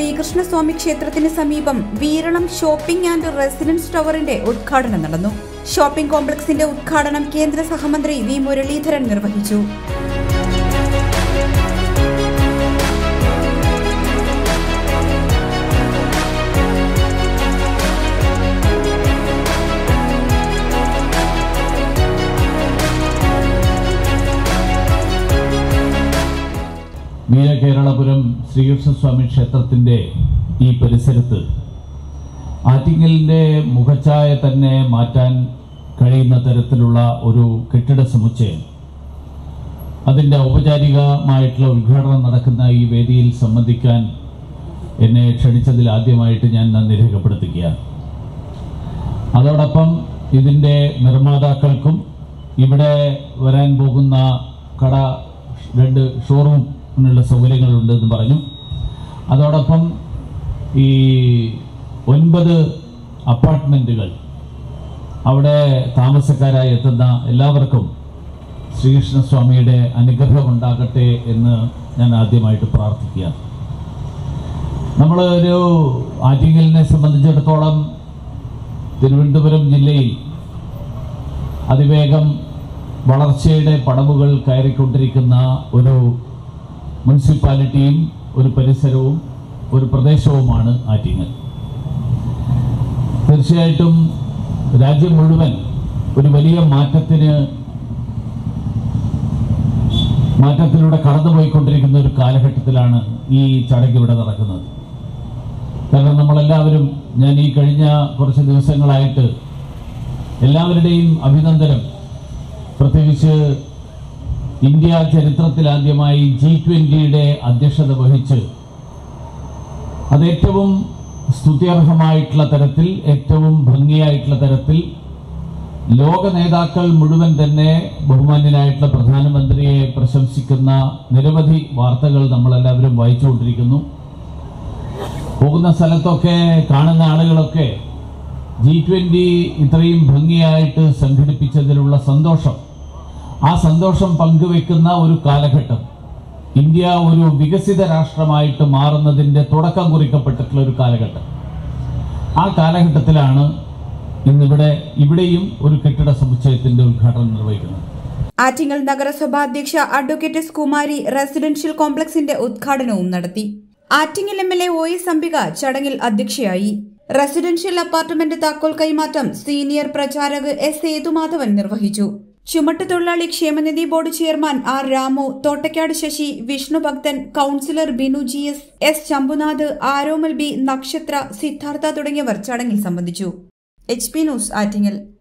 ശ്രീകൃഷ്ണസ്വാമി ക്ഷേത്രത്തിന് സമീപം Veeralam shopping and residence ടവറിന്റെ ഉദ്ഘാടനം നടന്നു ഷോപ്പിംഗ് കോംപ്ലക്സിന്റെ ഉദ്ഘാടനം കേന്ദ്ര സഹമന്ത്രി വി മുരളീധരൻ നിർവഹിച്ചു വീരകേരളപുരം ശ്രീകൃഷ്ണസ്വാമി ക്ഷേത്രത്തിൻ്റെ ഈ പരിസരത്ത് ആറ്റിങ്ങലിൻ്റെ മുഖച്ഛായ തന്നെ മാറ്റാൻ കഴിയുന്ന തരത്തിലുള്ള ഒരു കെട്ടിട സമുച്ചയം അതിൻ്റെ ഔപചാരികമായിട്ടുള്ള ഉദ്ഘാടനം നടക്കുന്ന ഈ വേദിയിൽ സംബന്ധിക്കാൻ എന്നെ ക്ഷണിച്ചതിൽ ആദ്യമായിട്ട് ഞാൻ നന്ദി രേഖപ്പെടുത്തുകയാണ് അതോടൊപ്പം ഇതിൻ്റെ നിർമ്മാതാക്കൾക്കും ഇവിടെ വരാൻ പോകുന്ന കട രണ്ട് ഷോറൂമിനുള്ള സൗകര്യങ്ങളുണ്ട് എന്ന് പറഞ്ഞു അതോടൊപ്പം ഈ ഒൻപത് അപ്പാർട്ട്മെൻറ്റുകൾ അവിടെ താമസക്കാരായി എത്തുന്ന എല്ലാവർക്കും ശ്രീകൃഷ്ണസ്വാമിയുടെ അനുഗ്രഹം ഉണ്ടാകട്ടെ എന്ന് ഞാൻ ആദ്യമായിട്ട് പ്രാർത്ഥിക്കുക നമ്മൾ ഒരു ആറ്റിങ്ങലിനെ സംബന്ധിച്ചിടത്തോളം തിരുവനന്തപുരം ജില്ലയിൽ അതിവേഗം വളർച്ചയുടെ പടവുകൾ കയറിക്കൊണ്ടിരിക്കുന്ന ഒരു മുനിസിപ്പാലിറ്റിയും ഒരു പരിസരവും ഒരു പ്രദേശവുമാണ് ആറ്റിങ്ങൽ തീർച്ചയായിട്ടും രാജ്യം മുഴുവൻ ഒരു വലിയ മാറ്റത്തിന് മാറ്റത്തിലൂടെ കടന്നുപോയിക്കൊണ്ടിരിക്കുന്ന ഒരു കാലഘട്ടത്തിലാണ് ഈ ചടങ്ങ് ഇവിടെ നടക്കുന്നത് കാരണം നമ്മളെല്ലാവരും ഞാൻ ഈ കഴിഞ്ഞ കുറച്ച് ദിവസങ്ങളായിട്ട് എല്ലാവരുടെയും അഭിനന്ദനം പ്രത്യേകിച്ച് ഇന്ത്യ ചരിത്രത്തിലാദ്യമായി ജി ട്വൻ്റിയുടെ അധ്യക്ഷത വഹിച്ച് അത് ഏറ്റവും സ്തുത്യർഹമായിട്ടുള്ള തരത്തിൽ ഏറ്റവും ഭംഗിയായിട്ടുള്ള തരത്തിൽ ലോക നേതാക്കൾ മുഴുവൻ തന്നെ ബഹുമാന്യനായിട്ടുള്ള പ്രധാനമന്ത്രിയെ പ്രശംസിക്കുന്ന നിരവധി വാർത്തകൾ നമ്മളെല്ലാവരും വായിച്ചുകൊണ്ടിരിക്കുന്നു പോകുന്ന സ്ഥലത്തൊക്കെ കാണുന്ന ആളുകളൊക്കെ ജി ട്വൻ്റി ഇത്രയും ഭംഗിയായിട്ട് സംഘടിപ്പിച്ചതിലുള്ള സന്തോഷം ആ സന്തോഷം പങ്കുവെക്കുന്ന ഒരു കാലഘട്ടം ഇന്ത്യ ഒരു വികസിത രാഷ്ട്രമായിട്ട് മാറുന്നതിൻ്റെ തുടക്കം കുറിക്കപ്പെട്ടിട്ടുള്ള ഒരു കാലഘട്ടം ആ കാലഘട്ടത്തിലാണ് ഇന്നിവിടെ ഇവിടെയും ഒരു കെട്ടിട സമുച്ചയത്തിന്റെ ഉദ്ഘാടനം നിർവഹിക്കുന്നത് ആറ്റിങ്ങൽ നഗരസഭ അധ്യക്ഷ അഡ്വക്കേറ്റ് എസ് കുമാരി റെസിഡൻഷ്യൽ കോംപ്ലക്സിന്റെ ഉദ്ഘാടനവും നടത്തി Attingal M L A O S Ambika ചടങ്ങിൽ അധ്യക്ഷയായി റെസിഡൻഷ്യൽ അപ്പാർട്ട്മെന്റ് താക്കോൽ കൈമാറ്റം സീനിയർ പ്രചാരക് എസ് സേതുമാധവൻ നിർവഹിച്ചു ചുമട്ടുതൊഴിലാളി ക്ഷേമനിധി board chairman R Ramu Thottakkad Sasi Vishnu Bhakthan councillor Binu G S S Shambhunath Aromal B Nakshatra Siddhartha തുടങ്ങിയവർ ചടങ്ങിൽ സംബന്ധിച്ചു എച്ച് പി ന്യൂസ് ആറ്റിങ്ങൽ